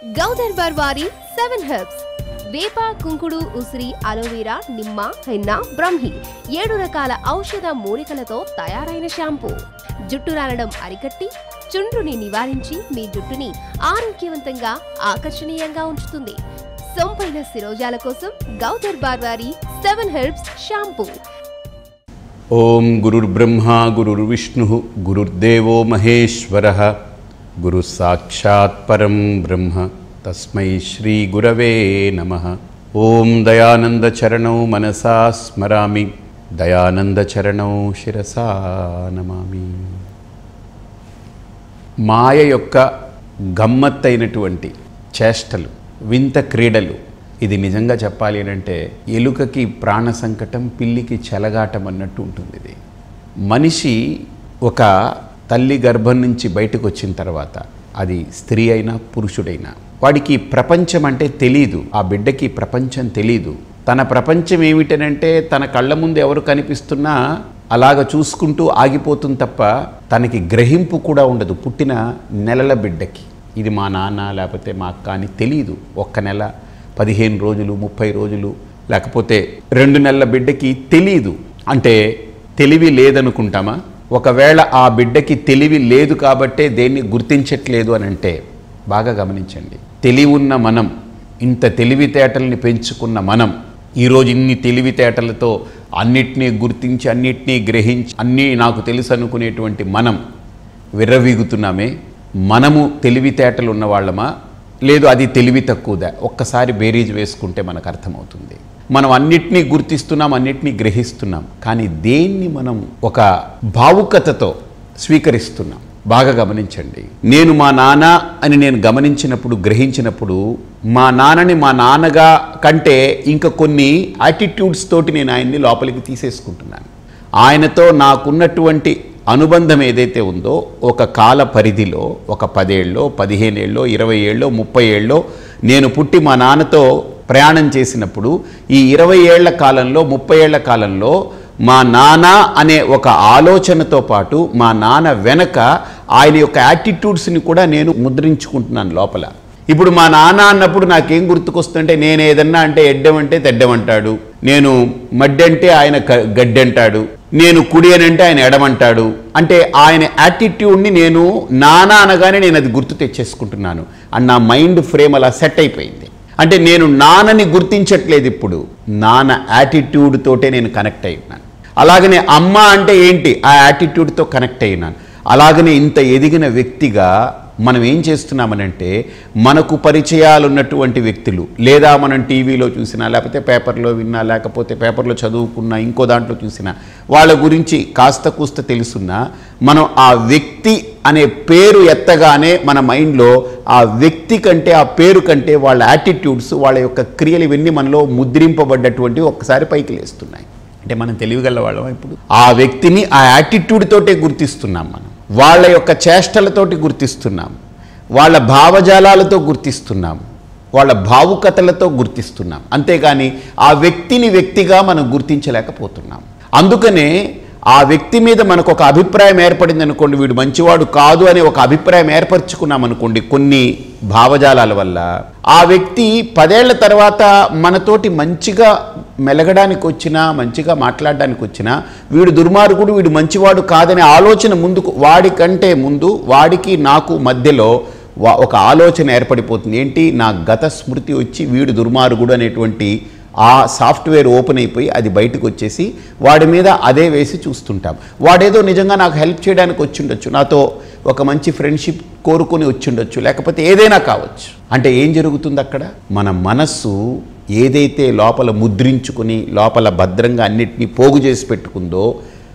గౌదర్బార్ వారి seven herbs వేప కుంకుడు ఉసిరి అలోవెరా నిమ్మ హెన్న బ్రహ్మి ఏడు రకాల ఔషధ మూలికలతో తయారైన షాంపూ జుట్టు రాలడం అరికట్టి చుండ్రుని నివారించి మీ జుట్టుని ఆరోగ్యవంతంగా ఆకర్షణీయంగా ఉంచుతుంది సొంపైన శిరోజాల కోసం గౌదర్బార్ వారి సెవెన్ హెర్బ్స్ షాంపూ ఓం గురుర్బ్రహ్మ గురుర్విష్ణు గురుర్దేవో మహేశ్వర గురు సాక్షాత్ పరం బ్రహ్మ తస్మై శ్రీ గురవే నమ ఓం దయానందచరణౌ మనసా స్మరామి దయానందచరణౌ శిరసా నమామి మాయ యొక్క గమ్మత్తైనటువంటి చేష్టలు వింత క్రీడలు ఇది నిజంగా చెప్పాలి అని అంటే ఎలుకకి ప్రాణ సంకటం పిల్లికి చెలగాటం అన్నట్టు ఉంటుంది ఇది మనిషి ఒక తల్లి గర్భం నుంచి బయటకు వచ్చిన తర్వాత అది స్త్రీ అయినా పురుషుడైనా వాడికి ప్రపంచం అంటే తెలీదు ఆ బిడ్డకి ప్రపంచం తెలీదు తన ప్రపంచం ఏమిటనంటే తన కళ్ళ ముందు ఎవరు కనిపిస్తున్నా అలాగ చూసుకుంటూ ఆగిపోతుంది తప్ప తనకి గ్రహింపు కూడా ఉండదు పుట్టిన నెలల బిడ్డకి ఇది మా నాన్న లేకపోతే మా అక్క అని తెలియదు ఒక్క నెల పదిహేను రోజులు ముప్పై రోజులు లేకపోతే రెండు నెలల బిడ్డకి తెలియదు అంటే తెలివి లేదనుకుంటామా ఒకవేళ ఆ బిడ్డకి తెలివి లేదు కాబట్టే దేన్ని గుర్తించట్లేదు అని అంటే బాగా గమనించండి తెలివి ఉన్న మనం ఇంత తెలివితేటల్ని పెంచుకున్న మనం ఈరోజు ఇన్ని తెలివితేటలతో అన్నిటినీ గుర్తించి అన్నిటినీ గ్రహించి అన్నీ నాకు తెలుసు అనుకునేటువంటి మనం విర్రవీగుతున్నామే మనము తెలివితేటలు ఉన్న వాళ్ళమా లేదు అది తెలివి తక్కువదా ఒక్కసారి బేరీజ్ వేసుకుంటే మనకు అర్థమవుతుంది మనం అన్నిటినీ గుర్తిస్తున్నాం అన్నిటినీ గ్రహిస్తున్నాం కానీ దేన్ని మనం ఒక భావుకతతో స్వీకరిస్తున్నాం బాగా గమనించండి నేను మా నాన్న అని నేను గమనించినప్పుడు గ్రహించినప్పుడు మా నాన్నని మా నాన్నగా కంటే ఇంకా కొన్ని యాటిట్యూడ్స్ తోటి నేను ఆయన్ని లోపలికి తీసేసుకుంటున్నాను ఆయనతో నాకున్నటువంటి అనుబంధం ఏదైతే ఉందో ఒక కాల పరిధిలో ఒక పదేళ్ళలో పదిహేనేళ్ళలో ఇరవై ఏళ్ళలో ముప్పై ఏళ్ళలో నేను పుట్టి మా నాన్నతో ప్రయాణం చేసినప్పుడు ఈ ఇరవై ఏళ్ల కాలంలో ముప్పై ఏళ్ల కాలంలో మా నాన్న అనే ఒక ఆలోచనతో పాటు మా నాన్న వెనక ఆయన యొక్క యాటిట్యూడ్స్ని కూడా నేను ముద్రించుకుంటున్నాను లోపల ఇప్పుడు మా నాన్న అన్నప్పుడు నాకేం గుర్తుకొస్తుందంటే నేను ఏదన్నా అంటే ఎడ్డం అంటే తెడ్డం అంటాడు నేను మడ్డి అంటే ఆయన క- గడ్డి అంటాడు నేను కుడి అని అంటే ఆయన ఎడమంటాడు అంటే ఆయన యాటిట్యూడ్ని నేను నానా అనగానే నేను అది గుర్తు తెచ్చేసుకుంటున్నాను అండ్ నా మైండ్ ఫ్రేమ్ అలా సెట్ అయిపోయింది అంటే నేను నాన్నని గుర్తించట్లేదు ఇప్పుడు నాన్న యాటిట్యూడ్ తోటే నేను కనెక్ట్ అయి ఉన్నాను అలాగనే అమ్మ అంటే ఏంటి ఆ యాటిట్యూడ్తో కనెక్ట్ అయినాను అలాగనే ఇంత ఎదిగిన వ్యక్తిగా మనం ఏం చేస్తున్నామనంటే మనకు పరిచయాలు ఉన్నటువంటి వ్యక్తులు లేదా మనం టీవీలో చూసినా లేకపోతే పేపర్లో విన్నా లేకపోతే పేపర్లో చదువుకున్నా ఇంకో దాంట్లో చూసినా వాళ్ళ గురించి కాస్త కూస్త తెలుసున్నా మనం ఆ వ్యక్తి అనే పేరు ఎత్తగానే మన మైండ్లో ఆ వ్యక్తి కంటే ఆ పేరు కంటే వాళ్ళ యాటిట్యూడ్స్ వాళ్ళ యొక్క క్రియలు ఇవన్నీ మనలో ముద్రింపబడ్డటువంటి ఒక్కసారి పైకి లేస్తున్నాయి అంటే మనం తెలివిగల వాళ్ళం ఇప్పుడు ఆ వ్యక్తిని ఆ యాటిట్యూడ్ తోటే గుర్తిస్తున్నాం మనం వాళ్ళ యొక్క చేష్టలతోటి గుర్తిస్తున్నాం వాళ్ళ భావజాలాలతో గుర్తిస్తున్నాం వాళ్ళ భావుకతలతో గుర్తిస్తున్నాం అంతేగాని ఆ వ్యక్తిని వ్యక్తిగా మనం గుర్తించలేకపోతున్నాం అందుకనే ఆ వ్యక్తి మీద మనకు ఒక అభిప్రాయం ఏర్పడింది అనుకోండి వీడు మంచివాడు కాదు అనే ఒక అభిప్రాయం ఏర్పరచుకున్నాం అనుకోండి కొన్ని భావజాలాల వల్ల ఆ వ్యక్తి పదేళ్ల తర్వాత మనతోటి మంచిగా మెలగడానికి వచ్చినా మంచిగా మాట్లాడడానికి వచ్చినా వీడు దుర్మార్గుడు వీడు మంచివాడు కాదనే ఆలోచన ముందుకు వాడికంటే ముందు వాడికి నాకు మధ్యలో వా- ఒక ఆలోచన ఏర్పడిపోతుంది ఏంటి నా గత స్మృతి వచ్చి వీడు దుర్మార్గుడు అనేటువంటి ఆ సాఫ్ట్వేర్ ఓపెన్ అయిపోయి అది బయటకు వచ్చేసి వాడి మీద అదే వేసి చూస్తుంటాం వాడేదో నిజంగా నాకు హెల్ప్ చేయడానికి వచ్చిండొచ్చు నాతో ఒక మంచి ఫ్రెండ్షిప్ కోరుకొని వచ్చిండొచ్చు లేకపోతే ఏదైనా కావచ్చు అంటే ఏం జరుగుతుంది అక్కడ మన మనస్సు ఏదైతే లోపల ముద్రించుకుని లోపల భద్రంగా అన్నిటినీ పోగు చేసి పెట్టుకుందో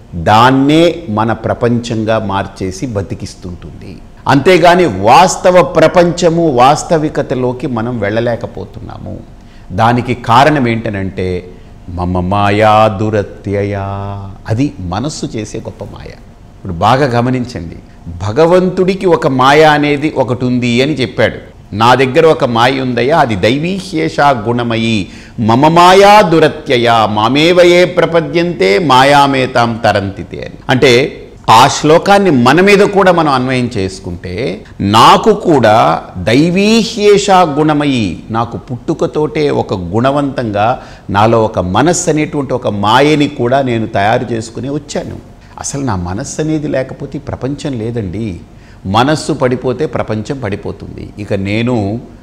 దాన్నే మన ప్రపంచంగా మార్చేసి బతికిస్తుంటుంది అంతేగాని వాస్తవ ప్రపంచము వాస్తవికతలోకి మనం వెళ్ళలేకపోతున్నాము దానికి కారణం ఏంటనంటే మమ మాయా దురత్యయా అది మనస్సు చేసే గొప్ప మాయ ఇప్పుడు బాగా గమనించండి భగవంతుడికి ఒక మాయ అనేది ఒకటి ఉంది అని చెప్పాడు నా దగ్గర ఒక మాయ ఉందయ్యా అది దైవీహ్యేషా గుణమయి మమ మాయా దురత్యయ మామేవయే ప్రపద్యంతే మాయామేతాం తరంతితే అని అంటే ఆ శ్లోకాన్ని మన మీద కూడా మనం అన్వయం చేసుకుంటే నాకు కూడా దైవీహ్యేష గుణమయి నాకు పుట్టుకతోటే ఒక గుణవంతంగా నాలో ఒక మనస్సు అనేటువంటి ఒక మాయని కూడా నేను తయారు చేసుకుని వచ్చాను అసలు నా మనస్సు అనేది లేకపోతే ఈ ప్రపంచం లేదండి మనస్సు పడిపోతే ప్రపంచం పడిపోతుంది ఇక నేను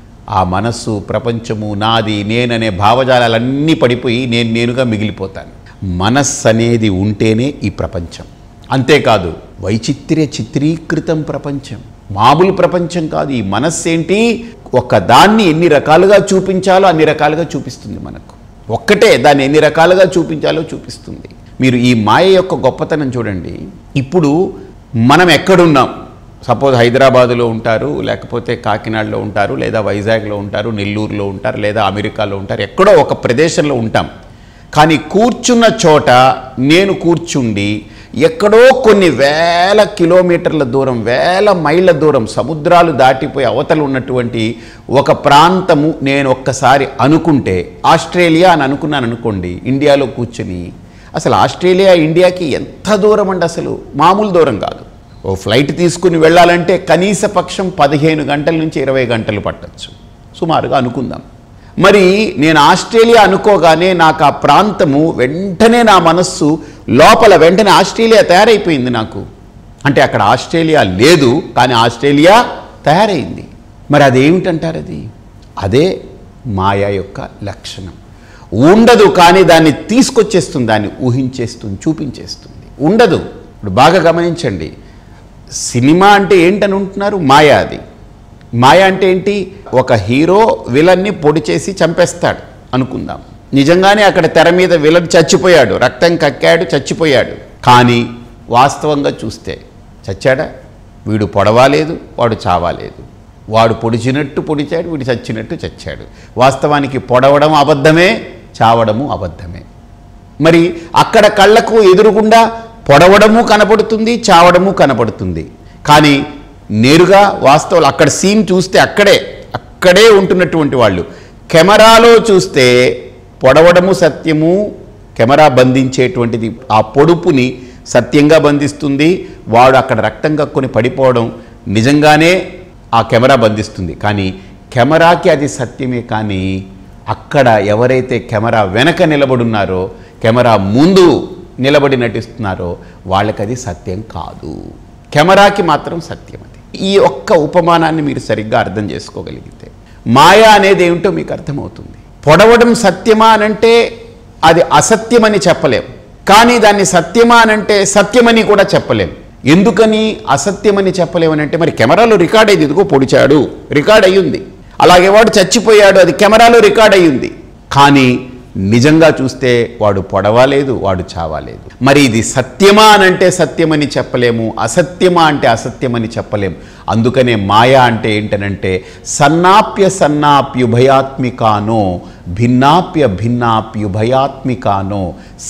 ఆ మనస్సు ప్రపంచము నాది నేననే భావజాలాలన్నీ పడిపోయి నేను నేనుగా మిగిలిపోతాను మనస్సు అనేది ఉంటేనే ఈ ప్రపంచం అంతేకాదు వైచిత్ర్య చిత్రీకృతం ప్రపంచం మామూలు ప్రపంచం కాదు ఈ మనస్సు ఏంటి ఒక దాన్ని ఎన్ని రకాలుగా చూపించాలో అన్ని రకాలుగా చూపిస్తుంది మనకు ఒక్కటే దాన్ని ఎన్ని రకాలుగా చూపించాలో చూపిస్తుంది మీరు ఈ మాయ యొక్క గొప్పతనం చూడండి ఇప్పుడు మనం ఎక్కడున్నాం సపోజ్ హైదరాబాదులో ఉంటారు లేకపోతే కాకినాడలో ఉంటారు లేదా వైజాగ్లో ఉంటారు నెల్లూరులో ఉంటారు లేదా అమెరికాలో ఉంటారు ఎక్కడో ఒక ప్రదేశంలో ఉంటాం కానీ కూర్చున్న చోట నేను కూర్చుండి ఎక్కడో కొన్ని వేల కిలోమీటర్ల దూరం వేల మైళ్ళ దూరం సముద్రాలు దాటిపోయి అవతల ఉన్నటువంటి ఒక ప్రాంతము నేను ఒక్కసారి అనుకుంటే ఆస్ట్రేలియా అని అనుకున్నాను అనుకోండి ఇండియాలో కూర్చుని అసలు ఆస్ట్రేలియా ఇండియాకి ఎంత దూరం అండి అసలు మామూలు దూరం కాదు ఓ ఫ్లైట్ తీసుకుని వెళ్ళాలంటే కనీస పక్షం పదిహేను గంటల నుంచి ఇరవై గంటలు పట్టచ్చు సుమారుగా అనుకుందాం మరి నేను ఆస్ట్రేలియా అనుకోగానే నాకు ఆ ప్రాంతము వెంటనే నా మనస్సు లోపల వెంటనే ఆస్ట్రేలియా తయారైపోయింది నాకు అంటే అక్కడ ఆస్ట్రేలియా లేదు కానీ ఆస్ట్రేలియా తయారైంది మరి అదేమిటంటారు అది అదే మాయా యొక్క లక్షణం ఉండదు కానీ దాన్ని తీసుకొచ్చేస్తుంది దాన్ని ఊహించేస్తుంది చూపించేస్తుంది ఉండదు ఇప్పుడు బాగా గమనించండి సినిమా అంటే ఏంటని ఉంటున్నారు మాయా అది మాయ అంటే ఏంటి ఒక హీరో విలన్ని పొడి చేసి చంపేస్తాడు అనుకుందాం నిజంగానే అక్కడ తెర మీద విలన్ చచ్చిపోయాడు రక్తం కక్కాడు చచ్చిపోయాడు కానీ వాస్తవంగా చూస్తే చచ్చాడా వీడు పొడవాలేదు వాడు చావాలేదు వాడు పొడిచినట్టు పొడిచాడు వీడు చచ్చినట్టు చచ్చాడు వాస్తవానికి పొడవడం అబద్ధమే చావడము అబద్ధమే మరి అక్కడ కళ్ళకు ఎదురుగుండా పొడవడము కనపడుతుంది చావడము కనపడుతుంది కానీ నేరుగా వాస్తవాలు అక్కడ సీన్ చూస్తే అక్కడే అక్కడే ఉంటున్నటువంటి వాళ్ళు కెమెరాలో చూస్తే పొడవడము సత్యము కెమెరా బంధించేటువంటిది ఆ పొడుపుని సత్యంగా బంధిస్తుంది వాడు అక్కడ రక్తం కక్కుని పడిపోవడం నిజంగానే ఆ కెమెరా బంధిస్తుంది కానీ కెమెరాకి అది సత్యమే కానీ అక్కడ ఎవరైతే కెమెరా వెనక నిలబడున్నారో కెమెరా ముందు నిలబడి నటిస్తున్నారో వాళ్ళకి అది సత్యం కాదు కెమెరాకి మాత్రం సత్యం అది ఈ ఒక్క ఉపమానాన్ని మీరు సరిగ్గా అర్థం చేసుకోగలిగితే మాయ అనేది ఏమిటో మీకు అర్థమవుతుంది పొడవడం సత్యమా అనంటే అది అసత్యమని చెప్పలేం కానీ దాన్ని సత్యమా అనంటే సత్యమని కూడా చెప్పలేం ఎందుకని అసత్యమని చెప్పలేమనంటే మరి కెమెరాలో రికార్డ్ అయ్యింది ఇదిగో పొడిచాడు రికార్డ్ అయ్యింది అలాగే వాడు చచ్చిపోయాడు అది కెమెరాలో రికార్డ్ అయ్యింది కానీ నిజంగా చూస్తే వాడు పొడవాలేదు వాడు చావాలేదు మరి ఇది సత్యమా అనంటే సత్యమని చెప్పలేము అసత్యమా అంటే అసత్యమని చెప్పలేము అందుకనే మాయా అంటే ఏంటనంటే సన్నాప్య సన్నాప్యుభయాత్మికానో భిన్నాప్య భిన్నాప్యుభయాత్మికానో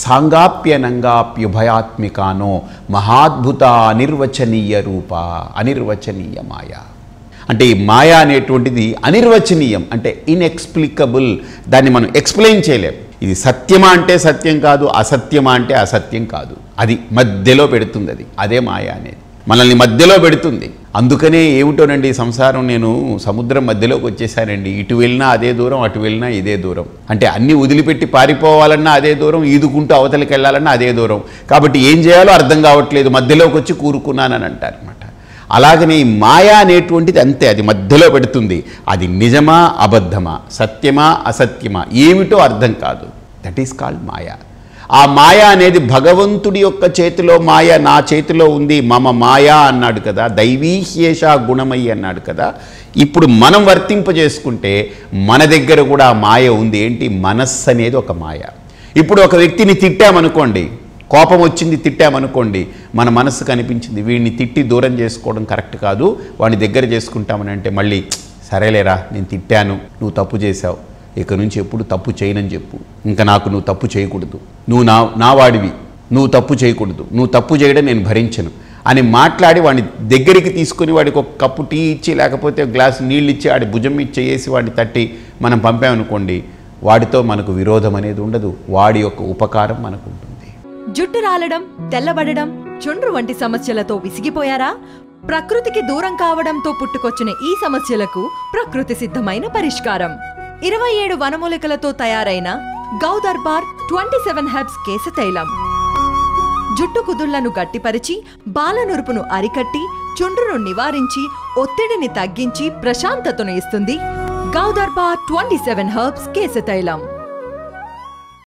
సాంగాప్యనంగాప్యుభయాత్మికానో మహాద్భుత అనిర్వచనీయ రూప అనిర్వచనీయ మాయా అంటే ఈ మాయా అనేటువంటిది అనిర్వచనీయం అంటే ఇన్ఎక్స్ప్లికబుల్ దాన్ని మనం ఎక్స్ప్లెయిన్ చేయలేం ఇది సత్యమా అంటే సత్యం కాదు అసత్యమా అంటే అసత్యం కాదు అది మధ్యలో పెడుతుంది అది అదే మాయా అనేది మనల్ని మధ్యలో పెడుతుంది అందుకనే ఏమిటోనండి సంసారం నేను సముద్రం మధ్యలోకి వచ్చేసానండి ఇటు వెళ్ళినా అదే దూరం అటు వెళ్ళినా ఇదే దూరం అంటే అన్ని వదిలిపెట్టి పారిపోవాలన్నా అదే దూరం ఈదుకుంటూ అవతలికి వెళ్ళాలన్నా అదే దూరం కాబట్టి ఏం చేయాలో అర్థం కావట్లేదు మధ్యలోకి వచ్చి కూరుకున్నానని అంటారు అనమాట అలాగనే ఈ మాయా అనేటువంటిది అంతే అది మధ్యలో పెడుతుంది అది నిజమా అబద్ధమా సత్యమా అసత్యమా ఏమిటో అర్థం కాదు దట్ ఈస్ కాల్డ్ మాయా ఆ మాయ అనేది భగవంతుడి యొక్క చేతిలో మాయ నా చేతిలో ఉంది మమ మాయా అన్నాడు కదా దైవీహ్యేష గుణమయ్యి అన్నాడు కదా ఇప్పుడు మనం వర్తింపజేసుకుంటే మన దగ్గర కూడా ఆ మాయ ఉంది ఏంటి మనస్సు అనేది ఒక మాయ ఇప్పుడు ఒక వ్యక్తిని తిట్టామనుకోండి కోపం వచ్చింది తిట్టామనుకోండి మన మనస్సు కనిపించింది వీడిని తిట్టి దూరం చేసుకోవడం కరెక్ట్ కాదు వాడిని దగ్గర చేసుకుంటామని అంటే మళ్ళీ సరేలేరా నేను తిట్టాను నువ్వు తప్పు చేశావు ఇక నుంచి ఎప్పుడు తప్పు చేయనని చెప్పు ఇంకా నాకు నువ్వు తప్పు చేయకూడదు నువ్వు నా నా వాడివి నువ్వు తప్పు చేయకూడదు నువ్వు తప్పు చేయడం నేను భరించను అని మాట్లాడి వాడిని దగ్గరికి తీసుకుని వాడికి ఒక కప్పు టీ ఇచ్చి లేకపోతే ఒక గ్లాసు నీళ్ళు ఇచ్చి వాడి భుజం మీద చేసి వాడిని తట్టి మనం పంపామనుకోండి వాడితో మనకు విరోధం అనేది ఉండదు వాడి యొక్క ఉపకారం మనకు ఉంటుంది జుట్టు రాలడం తెల్లబడడం చుండ్రు వంటి సమస్యలతో విసిగిపోయారా ప్రకృతికి దూరం కావడంతో పుట్టుకొచ్చిన ఈ సమస్యలకు ప్రకృతి సిద్ధమైన పరిష్కారం ఇరవై ఏడు వనమూలికలతో తయారైన గౌదర్బార్ ట్వంటీ సెవెన్ హెర్బ్స్ కేశతైలం జుట్టు కుదుళ్లను గట్టిపరిచి బాలనురుపును అరికట్టి చుండ్రును నివారించి ఒత్తిడిని తగ్గించి ప్రశాంతతను ఇస్తుంది గౌదర్బార్ ట్వంటీ సెవెన్ హెర్బ్స్ కేశతైలం